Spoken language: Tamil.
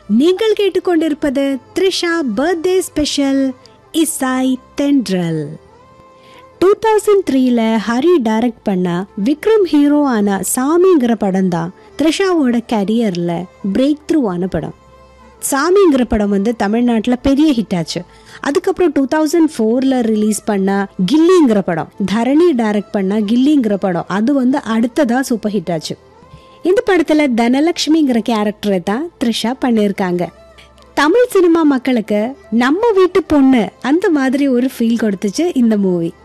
நீங்கள் கேட்டுக்கொண்டிருப்பது த்ரிஷா பர்த்டே ஸ்பெஷல் இசாய் தென்றல் டூ தௌசண்ட் த்ரீல ஹரி டைரக்ட் பண்ண விக்ரம் ஹீரோ ஆன சாமிங்கிற படம் தான் த்ரிஷாவோட கரியர்ல பிரேக் த்ரூ ஆன படம் சாமிங்கிற படம் வந்து தமிழ்நாட்டில் பெரிய ஹிட் ஆச்சு அதுக்கப்புறம் டூ தௌசண்ட் ஃபோரில் ரிலீஸ் பண்ண கில்லிங்கிற படம் தரணி டைரக்ட் பண்ண கில்லிங்கிற படம் அது வந்து அடுத்ததா சூப்பர் ஹிட் ஆச்சு இந்த படத்தில் தனலக்ஷ்மிங்கிற கேரக்டரை தான் த்ரிஷா பண்ணியிருக்காங்க தமிழ் சினிமா மக்களுக்கு நம்ம வீட்டு பொண்ணு அந்த மாதிரி ஒரு ஃபீல் கொடுத்துச்சு இந்த மூவி